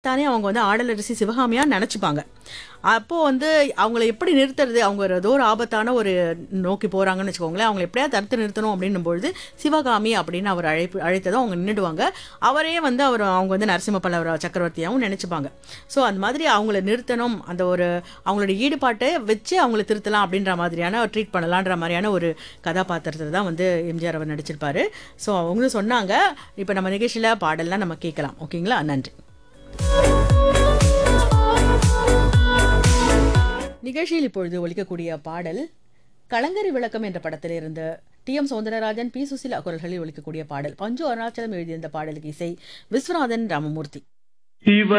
தானே அவங்க வந்து ஆடலரசி சிவகாமியா நினைச்சுப்பாங்க அப்போ வந்து அவங்கள எப்படி நிறுத்துறது அவங்க ஒரு ஏதோ ஒரு ஆபத்தான ஒரு நோக்கி போறாங்கன்னு வச்சுக்கோங்களேன் அவங்களை எப்படியாவது தடுத்து நிறுத்தணும் அப்படின்னும் பொழுது சிவகாமி அப்படின்னு அவர் அழைப்பு அழைத்ததும் அவங்க நின்றுடுவாங்க அவரே வந்து அவர் அவங்க வந்து நரசிம்ம பல்லவ சக்கரவர்த்தியாகவும் நினைச்சுப்பாங்க ஸோ அந்த மாதிரி அவங்கள நிறுத்தணும் அந்த ஒரு அவங்களோட ஈடுபாட்டை வச்சு அவங்கள திருத்தலாம் அப்படின்ற மாதிரியான ட்ரீட் பண்ணலான்ற மாதிரியான ஒரு கதாபாத்திரத்தில் தான் வந்து எம்ஜிஆர் அவர் நடிச்சிருப்பாரு ஸோ அவங்களும் சொன்னாங்க இப்போ நம்ம நிகழ்ச்சியில் பாடல்லாம் நம்ம கேட்கலாம் ஓகேங்களா நன்றி நிகழ்ச்சியில் இப்பொழுது ஒலிக்கக்கூடிய பாடல் கலங்கரி விளக்கம் என்ற படத்தில் இருந்து T M Soundararajan P Susheela குரல்களில் ஒலிக்கக்கூடிய பாடல் பஞ்சு அருணாச்சலம் எழுதிய இந்த பாடலுக்கு இசை விஸ்வநாதன் ராமமூர்த்தி இவன்